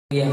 Yeah.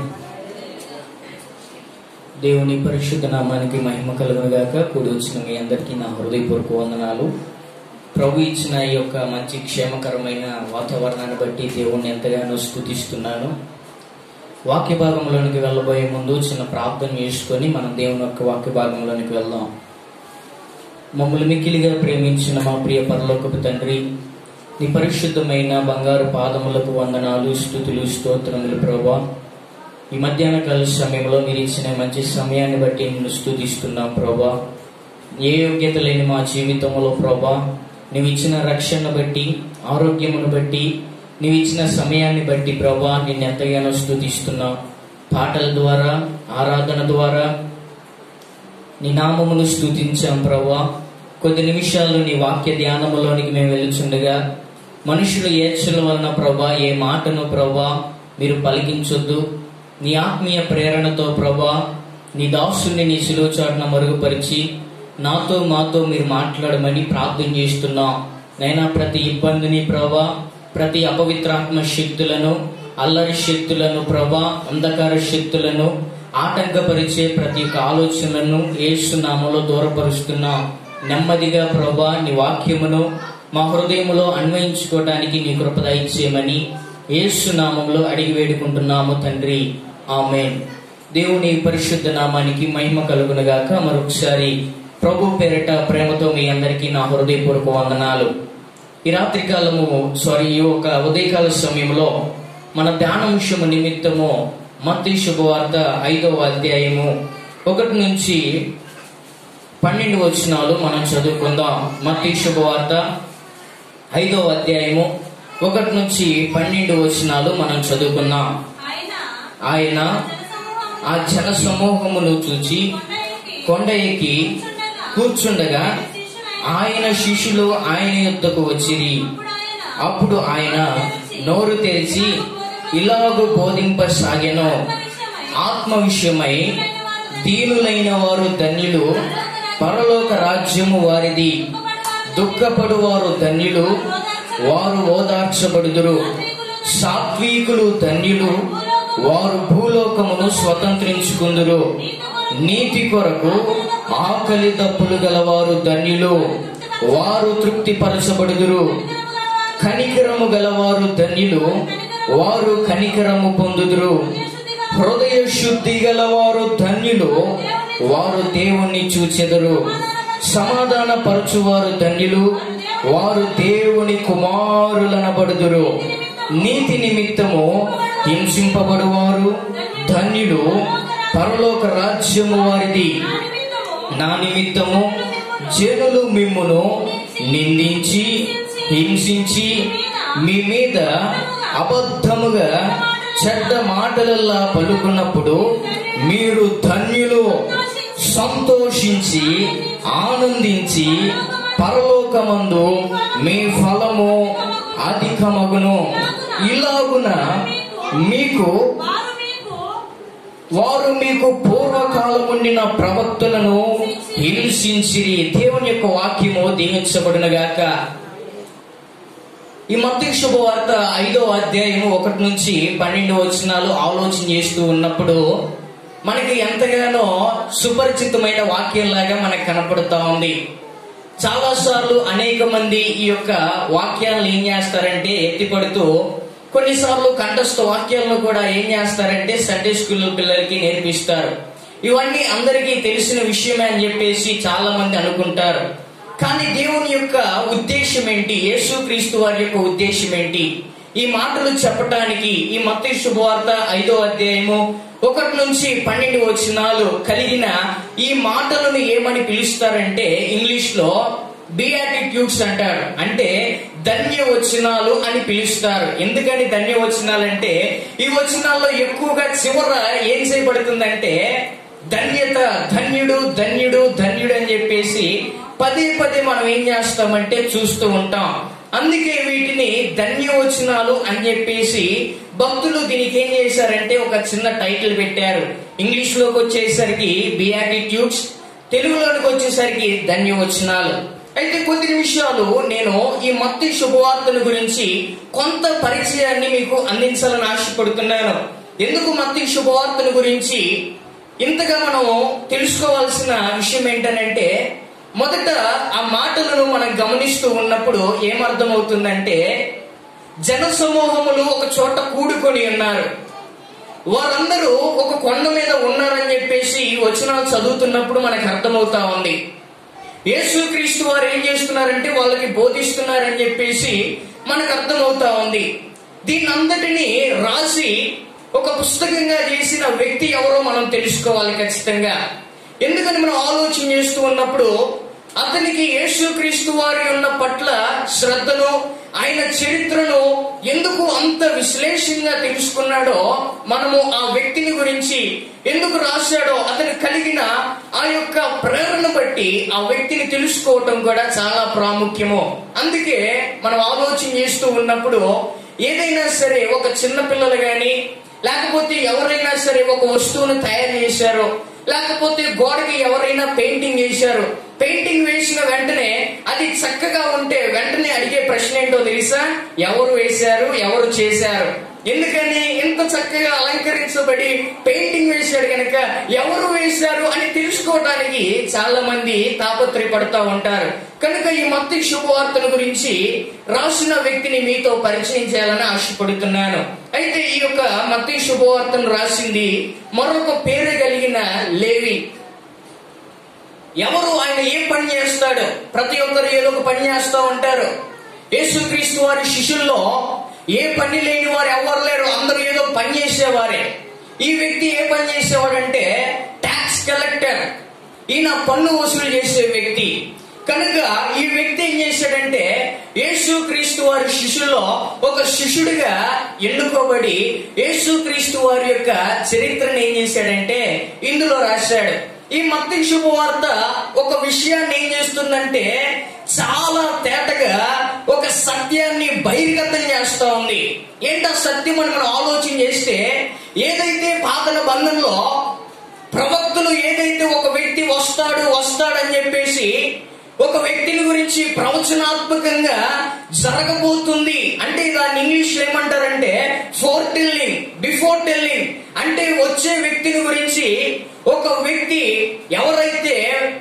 దేవుని పరిశుద్ధ నామానికి మహిమ కలుగునుగాక కూడి వచ్చిన మీ అందరికీ నా హృదయపూర్వక వందనాలు ప్రభు ఇచ్చిన ఈ యొక్క మంచి క్షేమకరమైన వాతావరణాన్ని బట్టి దేవుణ్ణి ఎంతగానో స్థుతిస్తున్నాను వాక్య భాగంలోనికి వెళ్ళబోయే ముందు చిన్న ప్రార్థన చేసుకొని మనం దేవుని యొక్క వాక్య భాగంలోనికి వెళ్దాం మమ్మల్ని మిక్కిలిగా ప్రేమించిన మా ప్రియ పరలోకపు తండ్రి నీ పరిశుద్ధమైన బంగారు పాదములకు వందనాలు స్థుతులు స్తోత్రములు ప్రభా ఈ మధ్యాహ్న కాల సమయంలో మీరు ఇచ్చిన మంచి సమయాన్ని బట్టి నిన్ను స్థుతిస్తున్నాం ప్రభా ఏ యోగ్యత లేని మా జీవితంలో ప్రభా నువ్వు ఇచ్చిన రక్షణ బట్టి ఆరోగ్యమును బట్టి నువ్వు ఇచ్చిన సమయాన్ని బట్టి ప్రభా నిన్ను ఎంతగానో స్థుతిస్తున్నాం పాటల ద్వారా ఆరాధన ద్వారా నీ నామమును స్థుతించాం ప్రభా కొద్ది నిమిషాలు నీ వాక్య ధ్యానములోనికి మేము వెళ్తుండగా మనుషులు ఏడ్చల వలన ప్రభా ఏ మాటను ప్రభా మీరు పలికించొద్దు నీ ఆత్మీయ ప్రేరణతో ప్రభా నీ దాసుని నీ శిలువ చాటున మరుగుపరిచి నాతో మాతో మీరు మాట్లాడమని ప్రార్థన చేస్తున్నాం నైనా ప్రతి ఇబ్బందిని ప్రభా ప్రతి అపవిత్రాత్మ శక్తులను అల్లరి శక్తులను ప్రభా అంధకార శక్తులను ఆటంకపరిచే ప్రతి ఒక్క ఆలోచనలను ఏసునామలో దూరపరుస్తున్నా నెమ్మదిగా ప్రభా నీ వాక్యమును మా హృదయములో అన్వయించుకోవడానికి నీ కృప దయచేయమని ఏసునామంలో అడిగి వేడుకుంటున్నాము తండ్రి ఆమెన్ దేవుని పరిశుద్ధ నామానికి మహిమ కలుగునుగాక మరొకసారి ప్రభు పేరిట ప్రేమతో మీ అందరికీ నా హృదయపూర్వక వందనాలు ఈ రాత్రి కాలము సారీ ఈ ఒక ఉదయకాల సమయంలో మన ధ్యానాంశము నిమిత్తము మత్తి శుభవార్త ఐదవ అధ్యాయము ఒకటి నుంచి పన్నెండు వచనాలు మనం చదువుకుందాం మత్తి శుభవార్త ఐదవ అధ్యాయము ఒకటి నుంచి పన్నెండు వచనాలు మనం చదువుకుందాం ఆయన ఆయన ఆ జన సమూహమును చూచి కొండ ఎక్కి కూర్చుండగా ఆయన శిష్యులు ఆయన యుద్ధకు వచ్చిరి అప్పుడు ఆయన నోరు తెరిచి ఇలాగు బోధింపసాగెను ఆత్మ విషయమై దీనులైన వారు ధన్యులు పరలోక రాజ్యము వారిది దుఃఖపడు వారు ధన్యులు వారు ఓదార్చబడుదురు సాత్వికులు ధన్యులు వారు భూలోకమును స్వతంత్రించుకుందురు నీతి కొరకు ఆకలి తప్పులు గలవారు ధన్యులు వారు తృప్తిపరచబడుదురు కనికరము గలవారు ధన్యులు వారు కనికరము పొందుదురు హృదయ శుద్ధి గలవారు ధన్యులు వారు దేవుణ్ణి చూచెదరు సమాధాన పరచువారు ధన్యులు వారు దేవుని కుమారులనబడుదురు నీతి నిమిత్తము హింసింపబడువారు ధన్యులు పరలోక రాజ్యము వారిది నా నిమిత్తము జనులు మిమ్మును నిందించి హింసించి మీ మీద అబద్ధముగా చెడ్డ మాటలల్లా పలుకున్నప్పుడు మీరు ధన్యులు సంతోషించి ఆనందించి పరలోకమందు మీ ఫలము అధికమగును ఇలాగున మీకు వారు మీకు వారు మీకు పూర్వకాలముండిన ప్రవక్తలను హింసించిరి దేవుని యొక్క వాక్యము దీవించబడినగాక ఈ మత్తి శుభవార్త ఐదో అధ్యాయము ఒకటి నుంచి పన్నెండు వచనాలు ఆలోచన చేస్తూ ఉన్నప్పుడు మనకి ఎంతగానో సుపరిచితమైన వాక్యంలాగా మనకు కనపడుతా ఉంది చాలా సార్లు అనేక మంది ఈ యొక్క వాక్యాలను ఏం చేస్తారంటే ఎత్తిపడుతూ కొన్నిసార్లు కంఠస్థ వాక్యాలను కూడా ఏం చేస్తారంటే సండే స్కూల్ పిల్లలకి నేర్పిస్తారు ఇవన్నీ అందరికీ తెలిసిన విషయమే అని చెప్పేసి చాలా మంది అనుకుంటారు కానీ దేవుని యొక్క ఉద్దేశం ఏంటి యేసుక్రీస్తు వారి యొక్క ఉద్దేశం ఏంటి ఈ మాటలు చెప్పటానికి ఈ మత్తి శుభవార్త ఐదో అధ్యాయము ఒకటి నుంచి పన్నెండు వచనాలు కలిగిన ఈ మాటలను ఏమని పిలుస్తారంటే ఇంగ్లీష్ లో బియాటిట్యూడ్స్ అంటారు అంటే ధన్య వచనాలు అని పిలుస్తారు ఎందుకని ధన్య వచనాలు అంటే ఈ వచనాల్లో ఎక్కువగా చివర ఏం చేయబడుతుందంటే ధన్యత ధన్యుడు ధన్యుడు ధన్యుడు అని చెప్పేసి పదే పదే మనం ఏం చేస్తామంటే చూస్తూ ఉంటాం అందుకే వీటిని ధన్యవచనాలు అని చెప్పేసి భక్తులు దీనికి ఏం చేశారంటే ఒక చిన్న టైటిల్ పెట్టారు ఇంగ్లీష్ లోకి వచ్చేసరికి బియాటిట్యూడ్స్ తెలుగులోకి వచ్చేసరికి ధన్యవచనాలు అయితే కొద్ది నిమిషాలు నేను ఈ మత్తి శుభవార్తల గురించి కొంత పరిచయాన్ని మీకు అందించాలని ఆశపడుతున్నాను ఎందుకు మత్తి శుభవార్తను గురించి ఇంతగా మనం తెలుసుకోవాల్సిన విషయం ఏంటనంటే మొదట ఆ మాటలను మనం గమనిస్తూ ఉన్నప్పుడు ఏమర్థమవుతుందంటే జన సమూహములు ఒక చోట కూడుకొని ఉన్నారు వారందరూ ఒక కొండ మీద ఉన్నారని చెప్పేసి ఈ వచనాలు చదువుతున్నప్పుడు మనకు అర్థమవుతా ఉంది యేసుక్రీస్తు వారు ఏం చేస్తున్నారంటే వాళ్ళకి బోధిస్తున్నారని చెప్పేసి మనకు అర్థమవుతా ఉంది దీని అంతటిని రాసి ఒక పుస్తకంగా చేసిన వ్యక్తి ఎవరో మనం తెలుసుకోవాలి ఖచ్చితంగా ఎందుకని మనం ఆలోచన చేస్తూ ఉన్నప్పుడు అతనికి యేసుక్రీస్తు వారి ఉన్న పట్ల శ్రద్ధను ఆయన చరిత్రను ఎందుకు అంత విశ్లేషంగా తెలుసుకున్నాడో మనము ఆ వ్యక్తిని గురించి ఎందుకు రాశాడో అతను కలిగిన ఆ యొక్క ప్రేరణ బట్టి ఆ వ్యక్తిని తెలుసుకోవటం కూడా చాలా ప్రాముఖ్యము అందుకే మనం ఆలోచన చేస్తూ ఉన్నప్పుడు ఏదైనా సరే ఒక చిన్న పిల్లలు గాని లేకపోతే ఎవరైనా సరే ఒక వస్తువును తయారు చేశారో లేకపోతే గోడకి ఎవరైనా పెయింటింగ్ వేశారు పెయింటింగ్ వేసిన వెంటనే అది చక్కగా ఉంటే వెంటనే అడిగే ప్రశ్న ఏంటో తెలుసా ఎవరు వేశారు ఎవరు చేశారు ఎందుకని ఇంత చక్కగా అలంకరించబడి పెయింటింగ్ వేశాడు కనుక ఎవరు వేశారు అని తెలుసుకోవడానికి చాలా మంది తాపత్రయపడతా ఉంటారు కనుక ఈ మత్తి శుభవార్తల గురించి రాసిన వ్యక్తిని మీతో పరిచయం చేయాలని ఆశపడుతున్నాను అయితే ఈ యొక్క మత్తి శుభవార్తను రాసింది మరొక పేరు కలిగిన లేవి ఎవరు ఆయన ఏం పని చేస్తాడు ప్రతి ఒక్కరు ఏదో ఒక పని చేస్తూ ఉంటారు యేసుక్రీస్తు వారి శిష్యుల్లో ఏ పని లేని వారు ఎవరు లేరు అందరూ ఏదో పని చేసేవారే ఈ వ్యక్తి ఏ పని చేసేవాడంటే ట్యాక్స్ కలెక్టర్ ఈయన పన్ను వసూలు చేసే వ్యక్తి కనుక ఈ వ్యక్తి ఏం చేశాడంటే యేసు క్రీస్తు వారి శిష్యుల్లో ఒక శిష్యుడిగా ఎన్నుకోబడి యేసు క్రీస్తు వారి యొక్క చరిత్రను ఏం చేశాడంటే ఇందులో రాశాడు ఈ మత్తి శుభవార్త ఒక విషయాన్ని ఏం చేస్తుందంటే చాలా తేటగా ఒక సత్యాన్ని బహిర్గతం చేస్తా ఉంది ఏంటా సత్యం అని మనం ఆలోచన చేస్తే ఏదైతే పాతల బంధంలో ప్రవక్తలు ఏదైతే ఒక వ్యక్తి వస్తాడు వస్తాడని చెప్పేసి ఒక వ్యక్తిని గురించి ప్రవచనాత్మకంగా జరగబోతుంది అంటే దాన్ని ఇంగ్లీష్ లో ఏమంటారంటే ఫోర్ టెల్లింగ్ బిఫోర్ టెల్లింగ్ అంటే వచ్చే వ్యక్తిని గురించి ఒక వ్యక్తి ఎవరైతే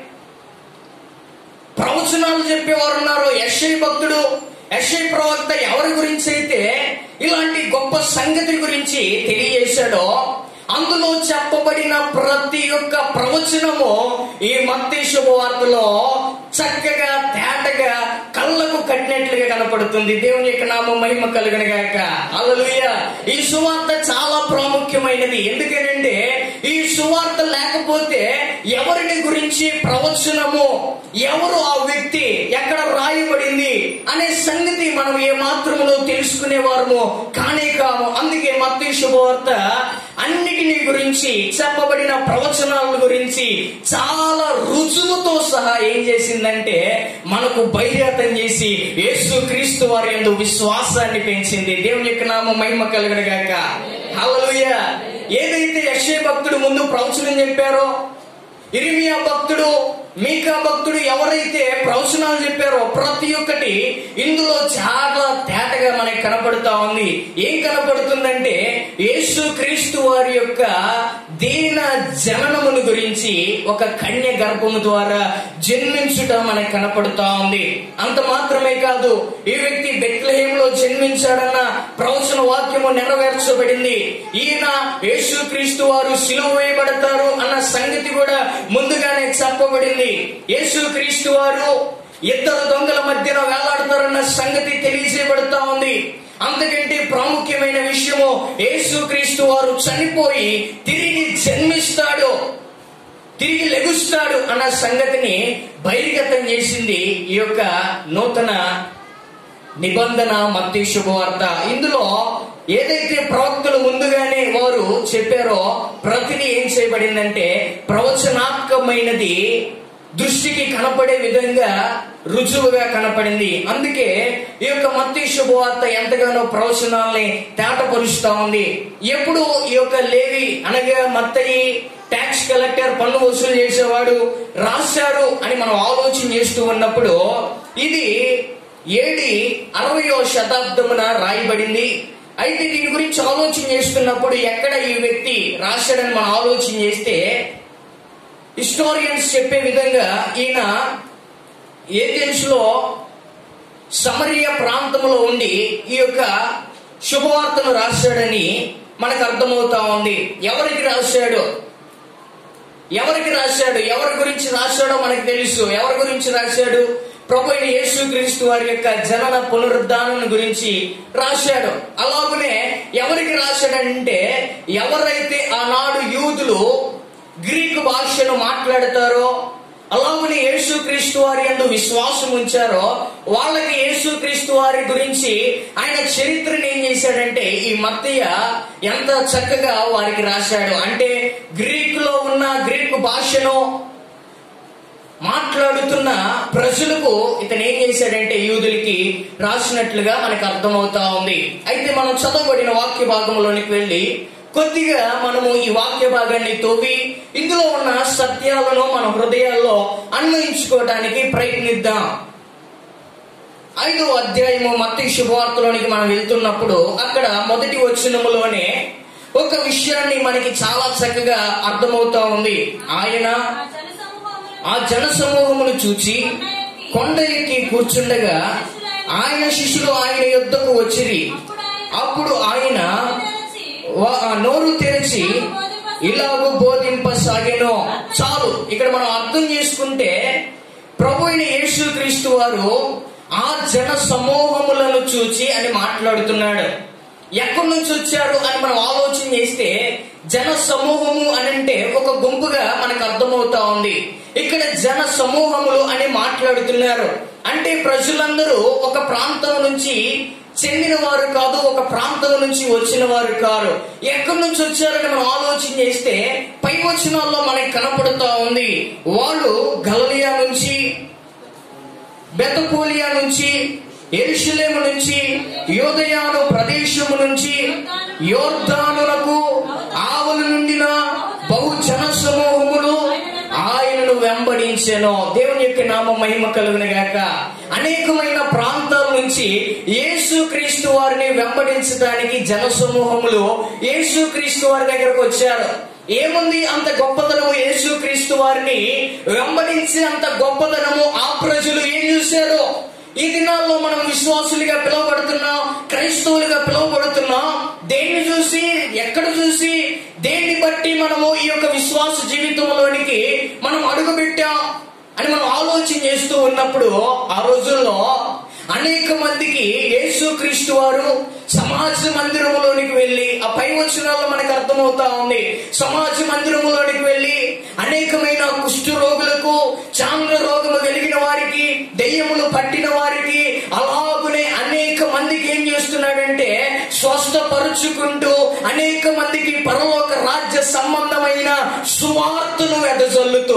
ప్రవచనాలు చెప్పేవారు ఉన్నారో యశ్ఐ భక్తుడు యశ్ఐ ప్రవక్త ఎవరి గురించి అయితే ఇలాంటి గొప్ప సంగతి గురించి తెలియజేశాడో అందులో చెప్పబడిన ప్రతి ఒక్క ప్రవచనము ఈ మత్తి శుభవార్తలో చక్కగా తేటగా కళ్ళకు కట్టినట్లుగా కనపడుతుంది దేవుని యొక్క నామం మహిమ కలుగును గాక అలలుయ ఈ సువార్త చాలా ప్రాముఖ్యమైనది ఎందుకంటే ఈ సువార్త లేకపోతే ఎవరిని గురించి ప్రవచనము ఎవరు ఆ వ్యక్తి ఎక్కడ రాయబడింది అనే సంగతి మనం ఏ మాత్రములో తెలుసుకునే వారము కానే కాము అందుకే మత్తి శుభవార్త అన్నిటిని గురించి చెప్పబడిన ప్రవచనాల గురించి చాలా రుజువుతో సహా ఏం చేసిందంటే మనకు బహిర్గతం చేసి యేసు క్రీస్తు వారి యందు విశ్వాసాన్ని పెంచింది దేవుని యొక్క నామ మహిమ కలుగునగాక హల్లెలూయా ఏదైతే యక్షయ భక్తుడు ముందు ప్రవచనం చెప్పారో ఇరిమియా భక్తుడు మీకా భక్తుడు ఎవరైతే ప్రవచనాలు చెప్పారో ప్రతి ఒక్కటి ఇందులో చాలా తేటగా మనకి కనపడుతా ఉంది ఏం కనపడుతుందంటే యేసు క్రీస్తు వారి యొక్క దీన జననమును గురించి ఒక కన్య గర్భము ద్వారా జన్మించుట మనకి కనపడుతా ఉంది అంత మాత్రమే కాదు ఈ వ్యక్తి బెత్లహేంలో జన్మించాడన్న ప్రవచన వాక్యము నెరవేర్చబడింది ఈయన యేసు క్రీస్తు వారు సిలువ వేయబడతారు అన్న సంగతి కూడా ముందుగానే చెప్పబడింది యేసు క్రీస్తు వారు ఇద్దరు దొంగల మధ్యన వేలాడతారన్న సంగతి తెలియజేయబడుతా ఉంది అంతకంటే ప్రాముఖ్యమైన విషయము యేసు క్రీస్తు వారు చనిపోయి తిరిగి జన్మిస్తాడు తిరిగి లెగుస్తాడు అన్న సంగతిని బహిర్గతం చేసింది ఈ యొక్క నూతన నిబంధన మత్తి శుభవార్త ఇందులో ఏదైతే ప్రవక్తలు ముందుగానే వారు చెప్పారో ప్రతిదీ ఏం చేయబడిందంటే ప్రవచనాత్మకమైనది దృష్టికి కనపడే విధంగా రుజువుగా కనపడింది అందుకే ఈ యొక్క మత్తి శుభవార్త ఎంతగానో ప్రవచనాల్ని తేటపరుస్తా ఉంది ఎప్పుడు ఈ యొక్క లేవి అనగా మత్తయి ట్యాక్స్ కలెక్టర్ పన్ను వసూలు చేసేవాడు రాశారు అని మనం ఆలోచన చేస్తూ ఉన్నప్పుడు ఇది ఏడి అరవయో శతాబ్దమున రాయబడింది అయితే దీని గురించి ఆలోచన చేస్తున్నప్పుడు ఎక్కడ ఈ వ్యక్తి రాశాడని మనం ఆలోచన చేస్తే హిస్టోరియన్స్ చెప్పే విధంగా ఈయన ఏథెన్స్ లో సమరియ ప్రాంతంలో ఉండి ఈ యొక్క శుభవార్తను రాశాడని మనకు అర్థమవుతా ఉంది ఎవరికి రాశాడు ఎవరికి రాశాడు ఎవరి గురించి రాశాడో మనకు తెలుసు ఎవరి గురించి రాశాడు ప్రభు అయిన యేసుక్రీస్తు వారి యొక్క జనన పునరుద్ధానం గురించి రాశాడు అలాగనే ఎవరికి రాశాడంటే ఎవరైతే ఆనాడు యూదులు గ్రీకు భాషను మాట్లాడతారో అలాగనే యేసుక్రీస్తు వారి యందు విశ్వాసం ఉంచారో వాళ్ళకి యేసుక్రీస్తు వారి గురించి ఆయన చరిత్రని ఏం చేశాడంటే ఈ మత్తయ్య ఎంత చక్కగా వారికి రాశాడు అంటే గ్రీకులో ఉన్న గ్రీకు భాషను మాట్లాడుతున్న ప్రజలకు ఇతను ఏం చేశాడంటే యూదులకి రాసినట్లుగా మనకు అర్థమవుతా ఉంది అయితే మనం చదవబడిన వాక్య భాగంలోనికి వెళ్ళి కొద్దిగా మనము ఈ వాక్య భాగాన్ని తోవి ఇందులో ఉన్న సత్యాలను మన హృదయాల్లో అన్వయించుకోవడానికి ప్రయత్నిద్దాం ఐదో అధ్యాయము మత్తి శుభవార్తలోనికి మనం వెళ్తున్నప్పుడు అక్కడ మొదటి వచనములోనే ఒక విషయాన్ని మనకి చాలా చక్కగా అర్థమవుతా ఉంది ఆయన ఆ జన సమూహములను ఆ జన సమూహమును చూచి కొండ ఎక్కి కూర్చుండగా ఆయన శిష్యులు ఆయన యుద్ధకు వచ్చిరి అప్పుడు ఆయన తెరచి వా- ఆ నోరు తెరిచి ఇలాగూ బోధింపసాగెను చాలు ఇక్కడ మనం అర్థం చేసుకుంటే ప్రభు అయిన యేసుక్రీస్తు వారు ఆ జన సమూహములను చూచి అని మాట్లాడుతున్నాడు ఎక్కడి నుంచి వచ్చారు అని మనం ఆలోచన చేస్తే జన సమూహము అని అంటే ఒక గుంపుగా మనకు అర్థమవుతా ఉంది ఇక్కడ జన సమూహములు అని మాట్లాడుతున్నారు అంటే ప్రజలందరూ ఒక ప్రాంతం నుంచి చెందిన వారు కాదు ఒక ప్రాంతం నుంచి వచ్చిన వారు కారు ఎక్కడి నుంచి వచ్చారని మనం ఆలోచన చేస్తే పై వచనాల్లో మనకి కనపడుతా ఉంది వాళ్ళు గలలియా నుంచి బెతపూలియా నుంచి ఎరుషులేము నుంచి యోదయాను ప్రదేశము నుంచి యోర్ధానులకు ఆవుల నుండిన బహు జన సమూహములు ఆయనను వెంబడించెను దేవుని యొక్క నామ మహిమ కలుగును గాక అనేకమైన ప్రాంతాల నుంచి యేసు క్రీస్తు వారిని వెంబడించడానికి జన సమూహములు యేసు క్రీస్తు వారి దగ్గరకు వచ్చారు ఏముంది అంత గొప్పదనము యేసు క్రీస్తు వారిని వెంబడించి అంత గొప్పదనము ఆ ప్రజలు ఏం చూశారు ఈ దినాల్లో మనం విశ్వాసులుగా పిలువబడుతున్నాం క్రైస్తవులుగా పిలువబడుతున్నాం దేన్ని చూసి ఎక్కడ చూసి దేన్ని బట్టి మనము ఈ యొక్క విశ్వాస జీవితంలోనికి మనం అడుగుపెట్టాం అని మనం ఆలోచన చేస్తూ ఉన్నప్పుడు ఆ రోజుల్లో అనేక మందికి యేసు క్రీస్తు వారు సమాజ మందిరములోనికి వెళ్ళి ఆ పై వచనాల్లో మనకు అర్థమవుతా ఉంది సమాజ మందిరములోనికి వెళ్ళి అనేకమైన కుష్ఠు రోగులకు చాంద్ర రోగము కలిగిన వారికి దెయ్యములు పట్టిన వారికి అలాగునే అనేక మందికి ఏం చేస్తున్నాడంటే స్వస్థపరుచుకుంటూ అనేక మందికి పరలోక రాజ్య సంబంధమైన సువార్తను వెదజల్లుతూ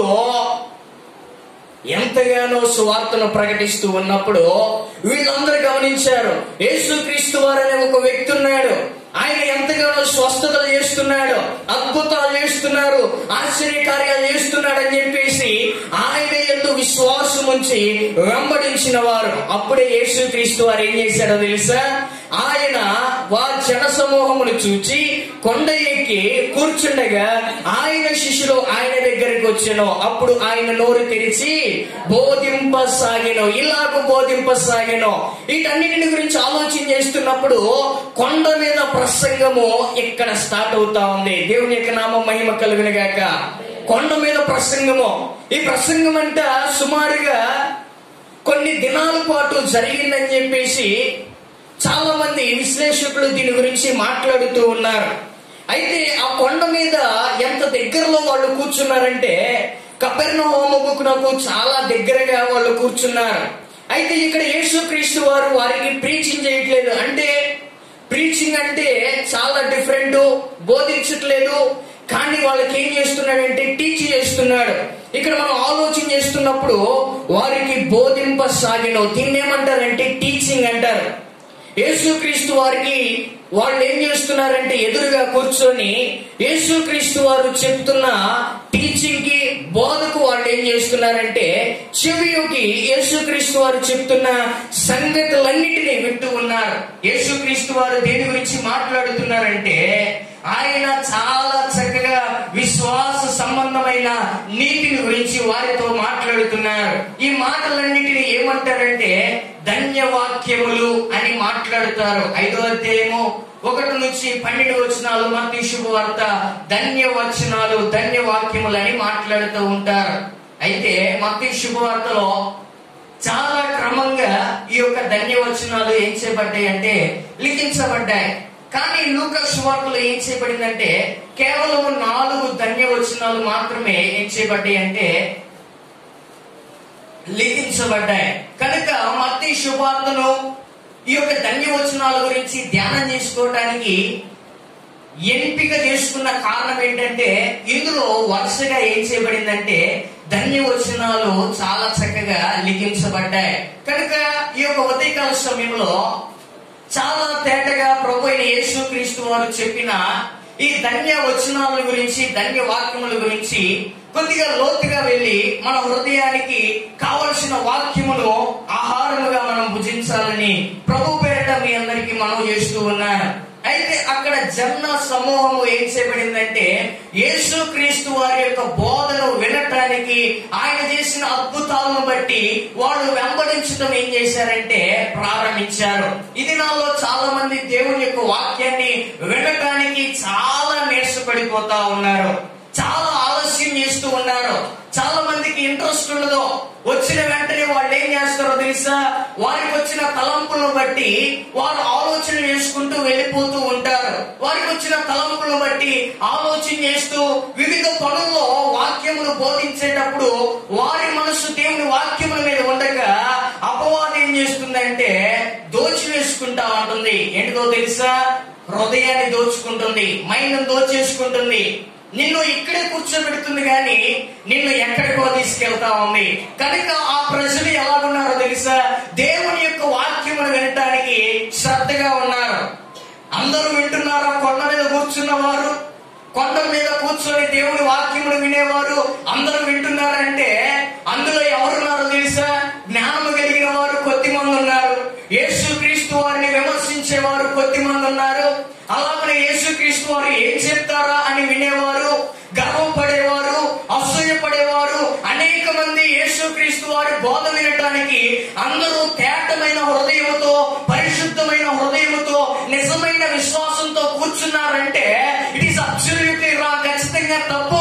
ఎంతగానో సువార్తను ప్రకటిస్తూ ఉన్నప్పుడు వీళ్ళందరూ గమనించారు యేసుక్రీస్తు వారనే ఒక వ్యక్తి ఉన్నాడు ఆయన ఎంతగానో స్వస్థతలు చేస్తున్నాడు అద్భుతాలు చేస్తున్నారు ఆశ్చర్య కార్యాలు చేస్తున్నాడు అని చెప్పేసి ఆయన ఎందు విశ్వాసం ఉంచి వెంబడించిన వారు అప్పుడే యేసుక్రీస్తు వారు ఏం చేశాడో తెలుసా ఆయన వా జన సమూహమును చూచి కొండ ఎక్కి కూర్చుండగా ఆయన శిష్యులు ఆయన దగ్గరికి వచ్చాను అప్పుడు ఆయన నోరు తెరిచి బోధింపసాగెను ఇలాగ బోధింపసాగెను వీటన్నిటిని గురించి ఆలోచన చేస్తున్నప్పుడు కొండ మీద ప్రసంగము ఇక్కడ స్టార్ట్ అవుతా ఉంది దేవుని యొక్క నామం మహిమ కలుగును గాక కొండ మీద ప్రసంగము ఈ ప్రసంగం అంట సుమారుగా కొన్ని దినాల పాటు జరిగిందని చెప్పేసి చాలా మంది విశ్లేషకులు దీని గురించి మాట్లాడుతూ ఉన్నారు అయితే ఆ కొండ మీద ఎంత దగ్గరలో వాళ్ళు కూర్చున్నారంటే కపెర్ణ హోమముకునకు చాలా దగ్గరగా వాళ్ళు కూర్చున్నారు అయితే ఇక్కడ యేసుక్రీస్తు వారు వారికి ప్రీచింగ్ చేయట్లేదు అంటే ప్రీచింగ్ అంటే చాలా డిఫరెంట్ బోధించట్లేదు కానీ వాళ్ళకి ఏం చేస్తున్నాడంటే టీచ్ చేస్తున్నాడు ఇక్కడ మనం ఆలోచన చేస్తున్నప్పుడు వారికి బోధింపసాగిన దీన్ని ఏమంటారంటే టీచింగ్ అంటారు యేసుక్రీస్తు వారికి వాళ్ళు ఏం చేస్తున్నారంటే ఎదురుగా కూర్చొని యేసుక్రీస్తు వారు చెప్తున్న టీచింగ్ కి బోధకు వాళ్ళు ఏం చేస్తున్నారంటే చెవియోకి యేసుక్రీస్తు వారు చెప్తున్న సంగతులన్నిటినీ వింటూ ఉన్నారు యేసుక్రీస్తు వారు దేని గురించి మాట్లాడుతున్నారంటే ఆయన చాలా చక్కగా విశ్వాస సంబంధమైన నీతిని గురించి వారితో మాట్లాడుతున్నారు ఈ మాటలన్నిటిని ఏమంటారంటే ధన్యవాక్యములు అని మాట్లాడుతారు ఐదో అధ్యాయము ఒకటి నుంచి పన్నెండు వచనాలు మత్తి శుభవార్త ధన్యవచనాలు ధన్యవాక్యములు అని మాట్లాడుతూ ఉంటారు అయితే మత్తి శుభవార్తలో చాలా క్రమంగా ఈ యొక్క ధన్యవచనాలు ఏం చేయబడ్డాయి అంటే లిఖించబడ్డాయి కానీ లూకా సువార్తలో ఏం చేయబడిందంటే కేవలం నాలుగు ధన్యవచనాలు మాత్రమే ఏం చేయబడ్డాయి అంటే లిఖించబడ్డాయి కనుక మత్తి శుభార్తను ఈ యొక్క ధన్యవచనాల గురించి ధ్యానం చేసుకోవడానికి ఎంపిక చేసుకున్న కారణం ఏంటంటే ఇందులో వరుసగా ఏం చేయబడిందంటే ధన్యవచనాలు చాలా చక్కగా లిఖించబడ్డాయి కనుక ఈ యొక్క ఉదయకాల సమయంలో చాలా తేటగా ప్రభు అయిన యేసు క్రీస్తు వారు చెప్పిన ఈ ధన్య వచనాల గురించి ధన్య వాక్యముల గురించి కొద్దిగా లోతుగా వెళ్ళి మన హృదయానికి కావలసిన వాక్యమును ఆహారముగా మనం భుజించాలని ప్రభు పేరిట మీ అందరికీ మనం చేస్తూ ఉన్నాను అయితే అక్కడ జన సమూహము ఏం చేయబడిందంటే యేసు క్రీస్తు వారి యొక్క బోధను వినటానికి ఆయన చేసిన అద్భుతాలను బట్టి వాళ్ళు వెంబడించడం ఏం చేశారంటే ప్రారంభించారు ఇది నాలో చాలా మంది దేవుని యొక్క వాక్యాన్ని వినటానికి చాలా నీరసపడిపోతా ఉన్నారు చాలా ఆలస్యం చేస్తూ ఉన్నారు చాలా మందికి ఇంట్రెస్ట్ ఉండదు వచ్చిన వెంటనే వాళ్ళు ఏం చేస్తారో తెలుసా వారికి వచ్చిన తలంపులను బట్టి వారు ఆలోచన చేసుకుంటూ వెళ్ళిపోతూ ఉంటారు వారికి వచ్చిన తలంపులను బట్టి ఆలోచన చేస్తూ వివిధ పనుల్లో వాక్యములు బోధించేటప్పుడు వారి మనసు దేవుని వాక్యముల మీద ఉండగా అపవాదం ఏం చేస్తుందంటే దోచి వేసుకుంటా ఉంటుంది ఏంటిదో తెలుసా హృదయాన్ని దోచుకుంటుంది మైండ్ దోచేసుకుంటుంది నిన్ను ఇక్కడే కూర్చోబెడుతుంది కానీ నిన్ను ఎక్కడికో తీసుకెళ్తా ఉంది కనుక ఆ ప్రజలు ఎలాగున్నారో తెలుసా దేవుని యొక్క వాక్యమును వినటానికి శ్రద్ధగా ఉన్నారు అందరూ వింటున్నారా కొండ మీద కూర్చున్న వారు కొండ మీద కూర్చొని దేవుని వాక్యమును వినేవారు అందరూ వింటున్నారంటే అందులో ఎవరున్నారో తెలుసా జ్ఞానము కలిగిన వారు కొద్ది మంది ఉన్నారు యేసు క్రీస్తు వారిని విమర్శించేవారు కొద్ది మంది ఉన్నారు అలాగనే యేసు క్రీస్తు వారు ఏం చెప్తారా అని వినేవారు గర్వపడేవారు అసూయపడేవారు అనేక మంది యేసు క్రీస్తు వారి బోధ వినటానికి అందరూ తేటమైన హృదయముతో పరిశుద్ధమైన హృదయముతో నిజమైన విశ్వాసంతో కూర్చున్నారంటే ఇట్ ఈస్ అబ్సల్యూట్లీ రా ఖచ్చితంగా తప్పు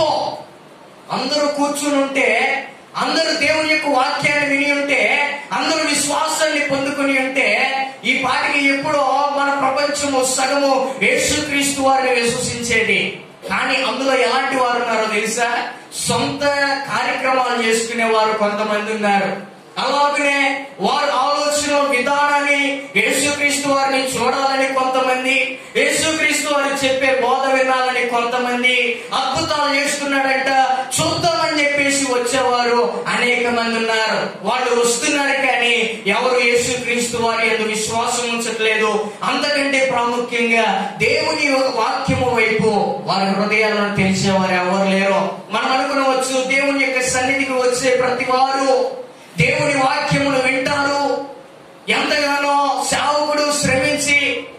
అందరూ కూర్చుని ఉంటే అందరూ దేవుని యొక్క వాక్యాన్ని విని ఉంటే అందరూ విశ్వాసాన్ని పొందుకుని ఉంటే ఈ పాటికి ఎప్పుడో మన ప్రపంచము సగము యేసుక్రీస్తు వారిని విశ్వసించేది కానీ అందులో ఎలాంటి వారు ఉన్నారో తెలుసా సొంత కార్యక్రమాలు చేసుకునే వారు కొంతమంది ఉన్నారు అలాగనే వారి ఆలోచన విధానాన్ని యేసుక్రీస్తు వారిని చూడాలని కొంతమంది యేసుక్రీస్తు వారు చెప్పే బోధ వినాలని కొంతమంది అద్భుతాలు చేస్తున్నాడంట చూద్దామని చెప్పేసి వచ్చేవారు అనేక మంది ఉన్నారు వాళ్ళు వస్తున్నారు కానీ ఎవరు యేసుక్రీస్తు వారి ఎందు విశ్వాసం ఉంచట్లేదు అంతకంటే ప్రాముఖ్యంగా దేవుని యొక్క వాక్యము వైపు వారి హృదయాలను తెలిసేవారు ఎవరు లేరు మనం అనుకునవచ్చు దేవుని యొక్క సన్నిధికి వచ్చే ప్రతి వారు దేవుని వాక్యమును వింటారు ఎంతగానో సేవకుడు శ్రమించి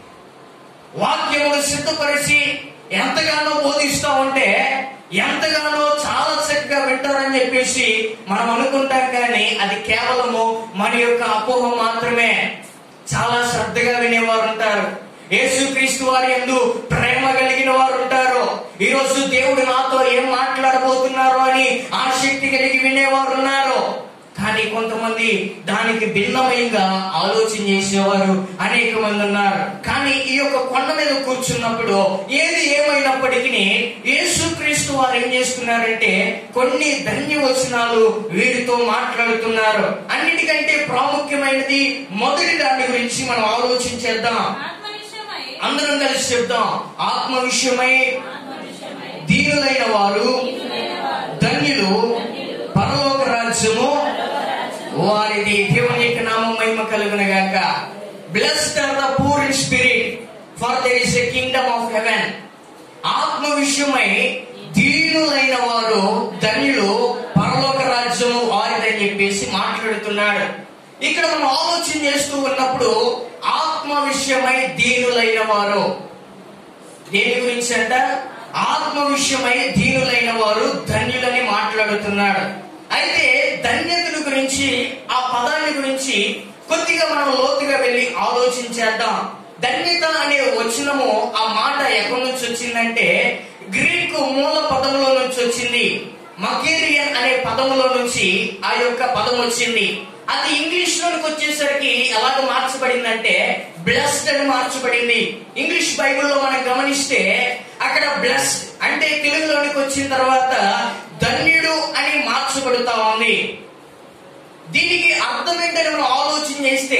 వాక్యమును సిద్ధపరిచి ఎంతగానో బోధిస్తా ఉంటే ఎంతగానో చాలా చక్కగా వింటారని చెప్పేసి మనం అనుకుంటాం కానీ అది కేవలము మన యొక్క అపోహ మాత్రమే చాలా శ్రద్ధగా వినేవారు ఉంటారు యేసుక్రీస్తు వారి ఎందు ప్రేమ కలిగిన వారు ఉంటారు ఈ రోజు దేవుడు నాతో ఏం మాట్లాడబోతున్నారు అని ఆసక్తి కలిగి వినేవారు ఉన్నారు కానీ కొంతమంది దానికి భిన్నమైనగా ఆలోచన చేసేవారు అనేక మంది ఉన్నారు కానీ ఈ యొక్క కొండ మీద కూర్చున్నప్పుడు ఏది ఏమైనప్పటికీ యేసుక్రీస్తు వారు ఏం చేస్తున్నారంటే కొన్ని ధన్యవచనాలు వీరితో మాట్లాడుతున్నారు అన్నిటికంటే ప్రాముఖ్యమైనది మొదటి దాని గురించి మనం ఆలోచించేద్దాం ఆత్మ విషయమై అందరం కలిసి చెప్దాం ఆత్మ విషయమై ఆత్మ విషయమై దీనులైన వారు ధన్యులు పరలోక రాజ్యము వారిది దేవుని యొక్క నామం మహిమ కలుగునగాక blessed are the poor in spirit for their is a kingdom of heaven ఆత్మ విషయమై దీనులైన వారు ధన్యులు పరలోక రాజ్యం మాట్లాడుతున్నాడు ఇక్కడ మనం ఆలోచన చేస్తూ ఉన్నప్పుడు ఆత్మ విషయమై దీనులైన వారు దేని గురించి అంట ఆత్మ విషయమై దీనులైన వారు ధన్యులని మాట్లాడుతున్నాడు అయితే ధన్యతల గురించి ఆ పదాన్ని గురించి కొద్దిగా మనం లోతుగా వెళ్ళి ఆలోచించేద్దాం ధన్యత అనే వచనము ఆ మాట ఎక్కడి నుంచి వచ్చిందంటే గ్రీకు మూల పదములో నుంచి వచ్చింది మకేరియన్ అనే పదములో నుంచి ఆ యొక్క పదం వచ్చింది అది ఇంగ్లీష్ లోనికి వచ్చేసరికి ఎలాగ మార్చబడిందంటే బ్లెస్డ్ అని మార్చబడింది ఇంగ్లీష్ బైబిల్లో మనం గమనిస్తే అక్కడ బ్లెస్డ్ అంటే తెలుగులోనికి వచ్చిన తర్వాత ధన్యుడు అని మార్చబడుతా ఉంది దీనికి అర్థం ఏంటని మనం ఆలోచన చేస్తే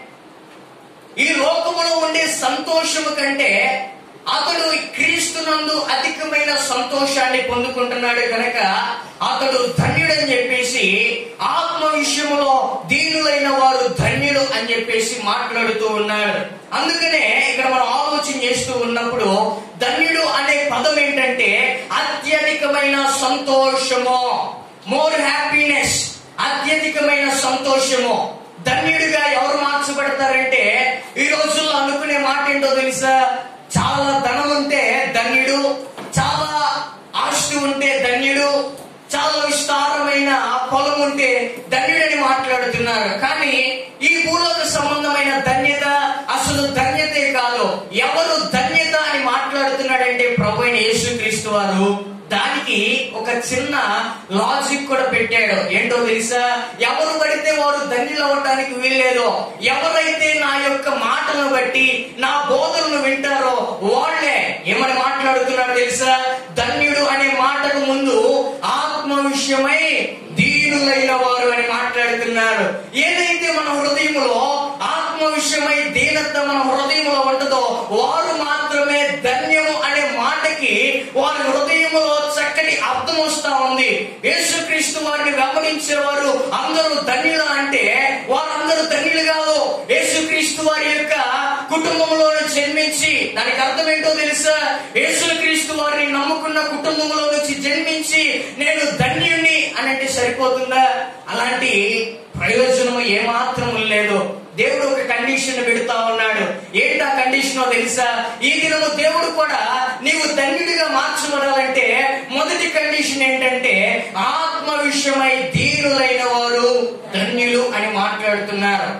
ఈ లోకములో ఉండే సంతోషము కంటే అతడు క్రీస్తునందు అధికమైన సంతోషాన్ని పొందుకుంటున్నాడు కనుక అతడు ధన్యుడని చెప్పేసి ఆత్మ విషయములో దీనులైన వారు ధన్యుడు అని చెప్పేసి మాట్లాడుతూ ఉన్నాడు అందుకనే ఇక్కడ మనం ఆలోచన చేస్తూ ఉన్నప్పుడు ధన్యుడు అనే పదం ఏంటంటే అత్యధికమైన సంతోషము మోర్ హ్యాపీనెస్ అత్యధికమైన సంతోషము ధన్యుడిగా ఎవరు మార్చబడతారంటే ఈ రోజుల్లో అనుకునే మాట ఏంటో తెలుసా చాలా ధనం ఉంటే ధన్యుడు చాలా ఆస్తి ఉంటే ధన్యుడు చాలా విస్తారమైన పొలం ఉంటే ధన్యుడని మాట్లాడుతున్నారు కానీ ఈ భూలోక సంబంధమైన ధన్యత అసలు ధన్యతే కాదు ఎవరు ధన్యత అని మాట్లాడుతున్నాడంటే ప్రభు అయిన యేసుక్రీస్తు వారు దానికి ఒక చిన్న లాజిక్ కూడా పెట్టాడు ఏంటో తెలుసా ఎవరు పడితే వారు ధన్యులు అవ్వటానికి వీల్లేదు ఎవరైతే నా యొక్క మాటలను బట్టి నా బోధనను వింటారో వాళ్ళే ఏమని మాట్లాడుతున్నాడు తెలుసా ధన్యుడు అనే మాటకు ముందు ఆత్మ విషయమై దీనులైన వారు అని మాట్లాడుతున్నారు ఏదైతే మన హృదయంలో ఆత్మ విషయమై దీనత మన హృదయంలో ఉంటుందో వారు మాత్రమే ధన్యము అనే మాటకి వారి హృదయంలో చక్కటి అర్థం వస్తా ఉంది యేసుక్రీస్తు వారిని వెంబడించేవారు అందరూ ధన్యులు అంటే వారందరూ ధన్యులు కాదు యేసుక్రీస్తు వారి యొక్క కుటుంబంలో జన్మించి దానికి అర్థం ఏంటో తెలుసా యేసుక్రీస్తు వారిని నమ్ముకున్న కుటుంబంలో నుంచి జన్మించి నేను ధన్యుణ్ణి అని అంటే సరిపోతుందా అలాంటి ప్రయోజనం ఏమాత్రం లేదు దేవుడు ఒక కండిషన్ పెడతా ఉన్నాడు ఏంటా కండిషన్ తెలుసా ఈ దినము దేవుడు కూడా నీవు ధన్యుడిగా మార్చబడాలంటే మొదటి కండిషన్ ఏంటంటే ఆత్మ విషయమై దీనులైన వారు ధన్యులు అని మాట్లాడుతున్నారు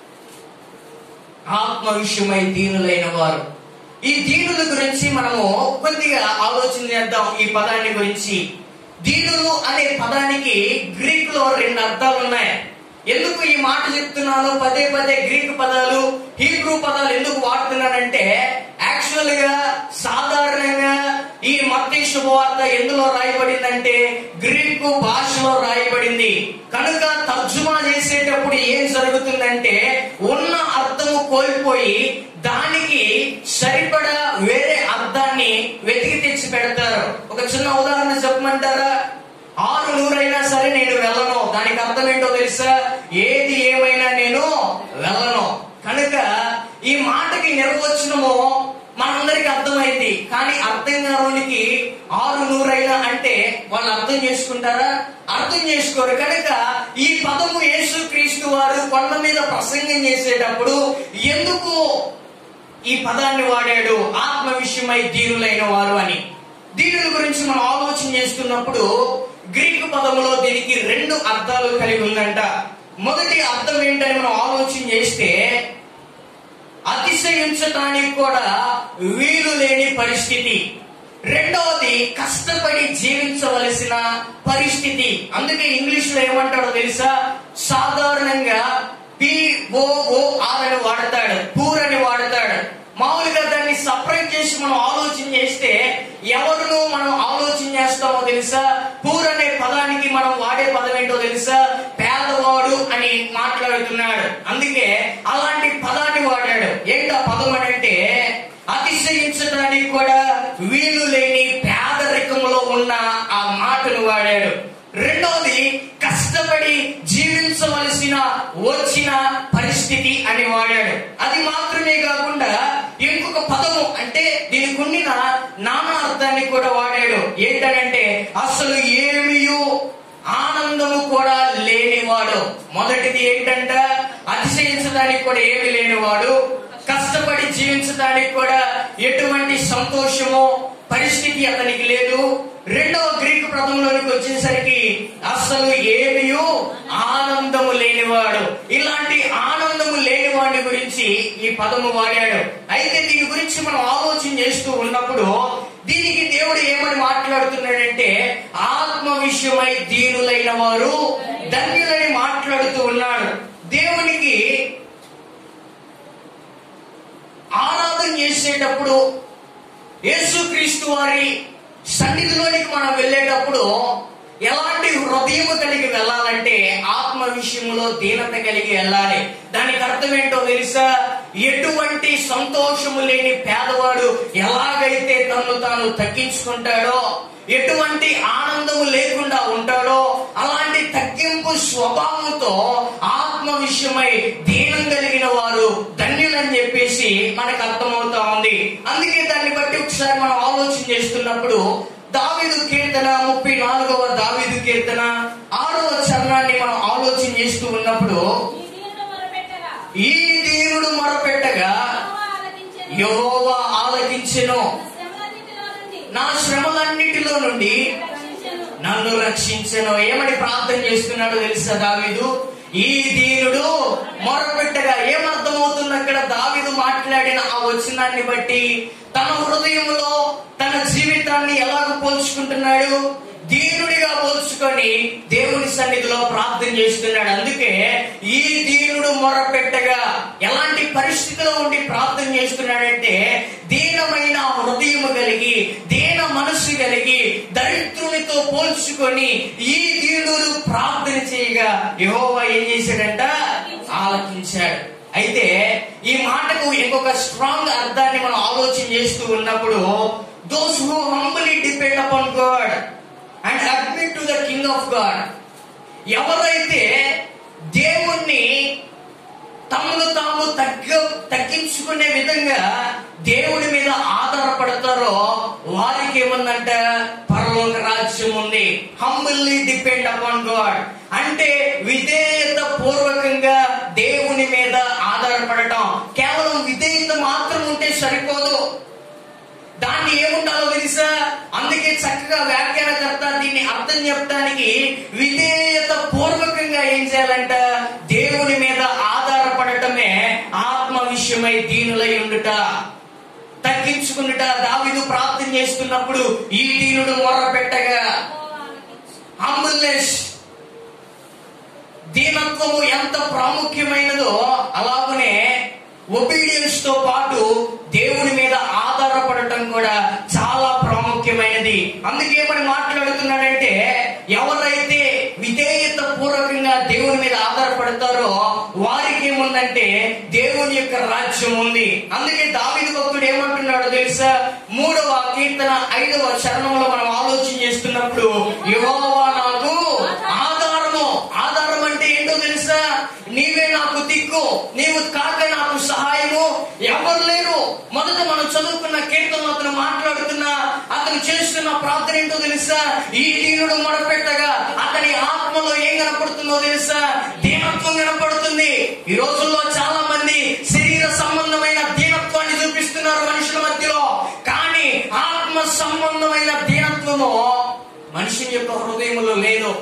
ఆత్మ విషయమై దీనులైన వారు ఈ దీనుల గురించి మనము కొద్దిగా ఆలోచన చేద్దాం ఈ పదాన్ని గురించి దీనులు అనే పదానికి గ్రీక్ లో రెండు అర్థాలు ఉన్నాయి ఎందుకు ఈ మాట చెప్తున్నాను పదే పదే గ్రీక్ పదాలు హీబ్రూ పదాలు ఎందుకు వాడుతున్నానంటే యాక్చువల్ గా సాధారణంగా ఈ మత్తయి శుభవార్త ఎందులో రాయబడిందంటే గ్రీకు భాషలో రాయబడింది కనుక తర్జుమా చేసేటప్పుడు ఏం జరుగుతుందంటే ఉన్న అర్థము కోల్పోయి దానికి సరిపడా వేరే అర్థాన్ని వెతికి తెచ్చి పెడతారు ఒక చిన్న ఉదాహరణ చెప్పమంటారా ఆరు నూరైనా సరే నేను వెళ్ళను దానికి అర్థం ఏంటో తెలుసా ఏది ఏమైనా నేను వెళ్ళను కనుక ఈ మాటకి నిర్వచనము మనందరికి అర్థమైంది కానీ అర్థం కావడానికి ఆరు నూరైనా అంటే వాళ్ళు అర్థం చేసుకుంటారా అర్థం చేసుకోరు కనుక ఈ పదము యేసు క్రీస్తు వారు కొండ మీద ప్రసంగం చేసేటప్పుడు ఎందుకు ఈ పదాన్ని వాడాడు ఆత్మ విషయమై దీనులైన వారు అని దీనుల గురించి మనం ఆలోచన చేస్తున్నప్పుడు గ్రీకు పదములో దీనికి రెండు అర్థాలు కలిగి ఉందంట మొదటి అర్థం ఏంటని మనం ఆలోచన చేస్తే అతిశయించటానికి కూడా వీలు లేని పరిస్థితి రెండవది కష్టపడి జీవించవలసిన పరిస్థితి అందుకే ఇంగ్లీష్ లో ఏమంటాడో తెలుసా సాధారణంగా పిఓఓఆర్ అని వాడతాడు పూర్ అని వాడతాడు మామూలుగా దాన్ని సపరేట్ చేసి మనం ఆలోచన చేస్తే ఎవరిను మనం ఆలోచన చేస్తామో తెలుసా పూర్ అనే పదానికి మనం వాడే పదం ఏంటో తెలుసా పేదవాడు అని మాట్లాడుతున్నాడు అందుకే అలాంటి పదాన్ని వాడాడు ఏంటో పదం అని అంటే అతిశయించడానికి కూడా వీలు లేని పేదరికంలో ఉన్న ఆ మాటను వాడాడు రెండవది కష్టపడి జీవించవలసిన వచ్చిన పరిస్థితి అని వాడాడు అది మాత్రమే కాకుండా ఇంకొక పదము అంటే దీనికి ఉండిన నానా అర్థాన్ని కూడా వాడాడు ఏంటనంటే అసలు ఏమియు ఆనందము కూడా లేనివాడు మొదటిది ఏంటంట అతిశయించడానికి కూడా ఏమి లేనివాడు కష్టపడి జీవించడానికి కూడా ఎటువంటి సంతోషమో పరిస్థితి అతనికి లేదు రెండవ గ్రీకు పదంలోనికి వచ్చేసరికి అసలు ఏమియో ఆనందము లేనివాడు ఇలాంటి ఆనందము లేనివాడి గురించి ఈ పదము వాడాడు అయితే దీని గురించి మనం ఆలోచన చేస్తూ ఉన్నప్పుడు దీనికి దేవుడు ఏమని మాట్లాడుతున్నాడంటే ఆత్మ విషయమై దీనులైన వారు ధన్యులని మాట్లాడుతూ ఉన్నాడు దేవునికి ఆరాధన చేసేటప్పుడు యేసుక్రీస్తు వారి సన్నిధిలోనికి మనం వెళ్ళేటప్పుడు ఎలాంటి హృదయం కలిగి వెళ్ళాలంటే ఆత్మ విషయంలో దీనత కలిగి వెళ్ళాలి దానికి అర్థం ఏంటో తెలుసా ఎటువంటి సంతోషము లేని పేదవాడు ఎలాగైతే తను తాను తగ్గించుకుంటాడో ఎటువంటి ఆనందము లేకుండా ఉంటాడో అలాంటి తగ్గింపు స్వభావంతో ఆత్మ విషయమై దీనం కలిగిన వారు ధన్యులని చెప్పేసి మనకు అర్థమవుతా ఉంది అందుకే దాన్ని బట్టి ఒకసారి మనం ఆలోచన చేస్తున్నప్పుడు దావీదు కీర్తన ముప్పై నాలుగవ దావీదు కీర్తన ఆరవ చరణాన్ని మనం ఆలోచన చేస్తూ ఉన్నప్పుడు ఈ దీనుడు మొరపెట్టగా ఈ దేవుడు మొరపెట్టగా యెహోవా ఆలకించెను. యెహోవా ఆలకించెను శ్రమలన్నిటిలో నుండి నా శ్రమలన్నిటిలో నుండి రక్షించెను. నన్ను రక్షించను ఏమని ప్రార్థన చేస్తున్నాడో తెలుసా దావీదు ఈ దీనుడు మొరపెట్టగా ఏమర్థమవుతుంది అక్కడ దావీదు మాట్లాడిన ఆ వచనాన్ని బట్టి తన హృదయంలో తన జీవితాన్ని ఎలాగ పోల్చుకుంటున్నాడు దీనుడిగా పోల్చుకొని దేవుని సన్నిధిలో ప్రార్థన చేస్తున్నాడు అందుకే ఈ దీనుడు మొరపెట్టగా ఎలాంటి పరిస్థితిలో ఉండి ప్రార్థన చేస్తున్నాడంటే దీనమైన హృదయము కలిగి దీన మనస్సు కలిగి దరిద్రునితో పోల్చుకొని ఈ దీనుడు ప్రార్థన చేయగా యెహోవా ఏం చేశాడంట ఆలకించాడు అయితే ఈ మాటకు ఇంకొక స్ట్రాంగ్ అర్థాన్ని మనం ఆలోచన చేస్తూ ఉన్నప్పుడు those who humbly depend upon God and admit to the king of God ఎవరైతే దేవుణ్ణి తమను తాము తగ్గ తగ్గించుకునే విధంగా దేవుడి మీద ఆధారపడతారో వారికి ఏముందంట పరలోక రాజ్యం ఉంది హంబుల్లీ డిపెండ్ అపాన్ గాడ్ అంటే విధేయత పూర్వకంగా దేవుని మీద ఆధారపడటం కేవలం విధేయత మాత్రం ఉంటే సరిపోదు దాన్ని ఏముండాలో తెలుసా అందుకే చక్కగా వ్యాఖ్యానకర్త దీన్ని అర్థం చెప్పడానికి విధేయత పూర్వకంగా ఏం చేయాలంట దేవుని మీద ఆధారపడటమే ఆత్మ విషయమై దీనులై ఉండుట తగ్గించుకునుట దావిదు ప్రార్థన చేస్తున్నప్పుడు ఈ దీనుడు మొర్ర పెట్టగా యెహోవా ఆలకించెను. హంబుల్నెస్ దీనత్వము ఎంత ప్రాముఖ్యమైనదో అలాగనే ఒబీడియన్స్ తో పాటు దేవుని మీద ఆధారపడటం కూడా చాలా ప్రాముఖ్యమైనది అందుకే మనం మాట్లాడుతున్నాడంటే ఎవరైతే విధేయత పూర్వకంగా దేవుని మీద ఆధారపడతారో వారికి ఏముందంటే దేవుని యొక్క రాజ్యం ఉంది అందుకే దావిది భక్తుడు ఏమంటున్నాడో తెలుసా మూడవ కీర్తన ఐదవ చరణంలో మనం ఆలోచన చేస్తున్నప్పుడు యెహోవా నాకు ఆధారము ఆధారం అంటే ఏంటో తెలుసా నీవే నాకు దిక్కు నీవు కాక నాకు సహాయము ఎవరు లేరు మొదట మనం చదువుకున్న కీర్తనలో అతను మాట్లాడుతున్న అతను చేస్తున్న ప్రార్థన ఏంటో తెలుసా ఈ దీనుడు మొడపెట్టగా అతని ఆత్మలో ఏం కనపడుతుందో తెలుసా దీనత్వం కనపడుతుంది ఈ రోజుల్లో చాలా మంది శరీర సంబంధమైన దీనత్వాన్ని చూపిస్తున్నారు మనుషుల మధ్యలో కానీ ఆత్మ సంబంధమైన దీనత్వము మనిషిని యొక్క హృదయంలో లేదు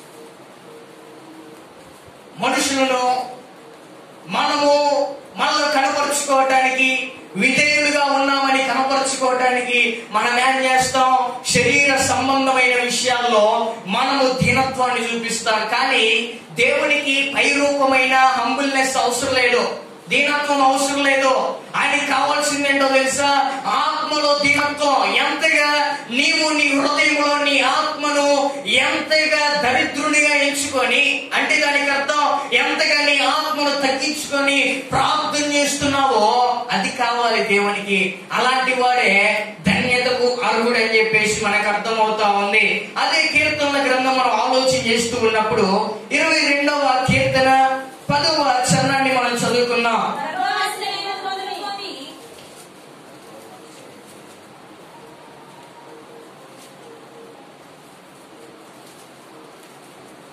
మనుషులను మనము మనల్ని కనపరుచుకోవటానికి విధేయులుగా ఉన్నామని కనపరుచుకోవటానికి మనం ఏం చేస్తాం శరీర సంబంధమైన విషయాల్లో మనము దీనత్వాన్ని చూపిస్తాం కానీ దేవునికి పైరూపమైన హంబుల్నెస్ అవసరం లేదు దీనత్వం అవసరం లేదు ఆయనకి కావాల్సిందేంటో తెలుసా ఆత్మలో దీనత్వం ఎంతగా నీవు నీ హృదయంలో నీ ఆత్మను ఎంతగా దరిద్రునిగా ఎంచుకొని అంటే దానికి అర్థం ఎంతగా నీ ఆత్మను తగ్గించుకొని ప్రార్థన చేస్తున్నావో అది కావాలి దేవునికి అలాంటి వాడే ధన్యతకు అర్హుడు అని చెప్పేసి మనకు అర్థమవుతా ఉంది అదే కీర్తనల గ్రంథం మనం ఆలోచన చేస్తూ ఉన్నప్పుడు ఇరవై రెండవ కీర్తన పదవ చరణాన్ని మనం చదువుకున్నాం సర్వనాశనమైన మొదలుకొని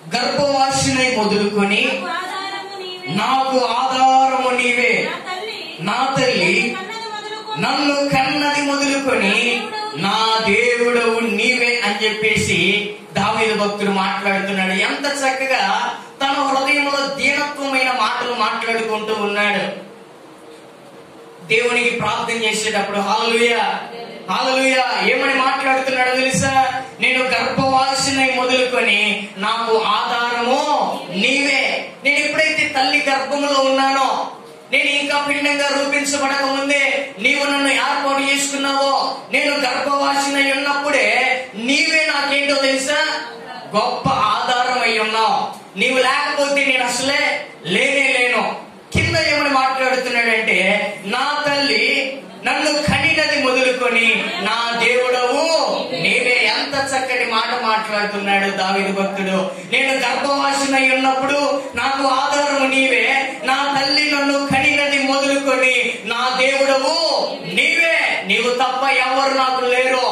గర్భవాసినై మొదలుకొని నాకు ఆధారము నీవే. నాకు ఆధారము నీవే నా తల్లి నా తల్లి కన్నది మొదలుకొని నన్ను కన్నది మొదలుకొని నా దేవుడవు నీవే అని చెప్పేసి దావీదు భక్తుడు మాట్లాడుతున్నాడు ఎంత చక్కగా తన హృదయంలో దీనత్వమైన మాటలు మాట్లాడుకుంటూ ఉన్నాడు దేవునికి ప్రార్థన చేసేటప్పుడు హాలలుయ హాలలుయ ఏమని మాట్లాడుతున్నాడో తెలుసా నేను గర్భవాసినై మొదలుకొని నాకు ఆధారము నీవే నేను ఎప్పుడైతే తల్లి గర్భంలో ఉన్నానో నేను ఇంకా పిండంగా రూపించబడక ముందే నీవు నన్ను ఏర్పాటు చేసుకున్నావో నేను గర్భవాసినై ఉన్నప్పుడే నీవే నాకేంటో తెలుసా గొప్ప ఆధారం అయి ఉన్నావు నీవు లేకపోతే నేను అసలే లేనే లేను కింద ఏమని మాట్లాడుతున్నాడంటే నా తల్లి నన్ను కనినది మొదలుకొని నా దేవుడవు నీవే ఎంత చక్కటి మాట మాట్లాడుతున్నాడు దావిది భక్తుడు నేను గర్భవాసినై ఉన్నప్పుడు నాకు ఆధారము నీవే నా తల్లి నన్ను కనినది మొదలుకొని నా దేవుడవు నీవే నీవు తప్ప ఎవరు నాకు లేరు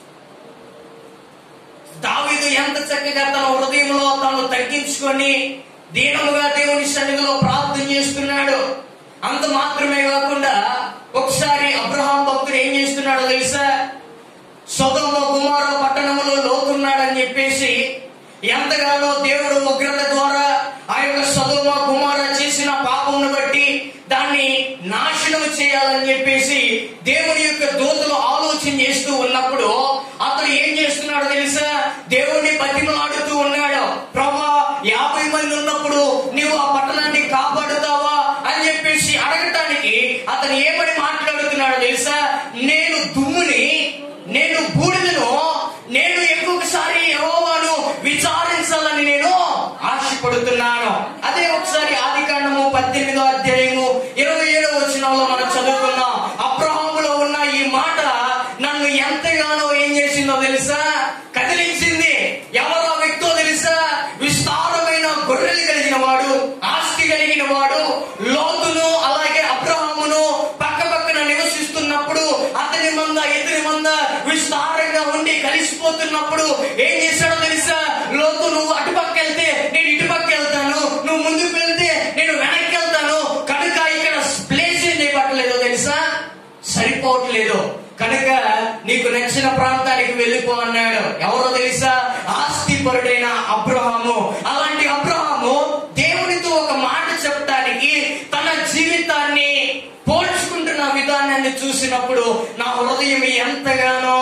దావీదు ఎంత చక్కగా తన హృదయంలో తాను తగ్గించుకొని దీనముగా దేవుని సన్నిధిలో ప్రార్థన చేస్తున్నాడు అంత మాత్రమే కాకుండా ఒకసారి అబ్రహాం భక్తుడు ఏం చేస్తున్నాడో తెలుసా సొదమ కుమార పట్టణంలో లోతున్నాడని చెప్పేసి ఎంతగానో దేవుడు ఉగ్రత ద్వారా ఆ యొక్క సదోమ కుమార చేసిన పాపమును బట్టి దాన్ని నాశనం చేయాలని చెప్పేసి దేవుని యొక్క దూతలు ఆలోచన చేస్తూ ఉన్నప్పుడు అతడు ఏం చేస్తున్నాడో తెలుసా దేవుణ్ణి బతిమలాడుతూ ఉన్నాడు ప్రభా యాభై మంది ఉన్నప్పుడు నీవు ఆ పట్టణాన్ని కాపాడుతావా అని చెప్పేసి అడగటానికి అతను ఏమని మాట్లాడుతున్నాడో తెలుసా నేను దుమ్ముని నేను బూడిదను నేను ఇంకొకసారి యెహోవాను విచారించాలని నేను ఆశపడుతున్నాను అదే ఒకసారి ఆది కాండము పద్దెనిమిదో అధ్యాయము ఇరవై ఏడో వచనంలో మనం చదువుకున్నాం అబ్రహాములో ఉన్న ఈ మాట నన్ను ఎంతగానో ఏం చేసిందో తెలుసా కదిలించింది ఎవరో వ్యక్తో తెలుసా విస్తారమైన గొర్రెలు కలిగిన వాడు ఆస్తి కలిగిన వాడు లోతును అలాగే అబ్రహామును పక్క పక్కన నివసిస్తున్నప్పుడు అతని మంద ఎదురి మంద విస్తారంగా ఉండి కలిసిపోతున్నప్పుడు ఏం చేశాడో తెలుసా లోతు నువ్వు అటుపక్క వెళ్తే నేను ఇటుపక్క వెళ్తాను నువ్వు ముందుకు వెళ్తే నేను వెనక్కి వెళ్తాను కనుక ఇక్కడ ప్లేస్ ఏం చేయబట్టలేదో తెలుసా సరిపోవట్లేదు కనుక నీకు నచ్చిన ప్రాంతానికి వెళ్ళిపో అన్నాడు ఎవరో తెలుసా ఆస్తిపరుడైన అబ్రహాము అలాంటి అబ్రహాము దేవునితో ఒక మాట చెప్పడానికి తన జీవితాన్ని పోల్చుకుంటున్న విధానాన్ని చూసినప్పుడు నా హృదయం ఎంతగానో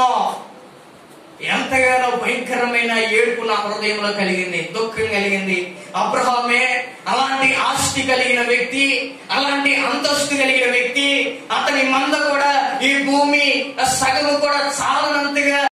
ఎంతగానో భయంకరమైన ఏడుపు నా హృదయంలో కలిగింది దుఃఖం కలిగింది అబ్రహామే అలాంటి ఆస్తి కలిగిన వ్యక్తి అలాంటి అంతస్తు కలిగిన వ్యక్తి అతని మంద కూడా ఈ భూమి సగము కూడా చాలనంతగా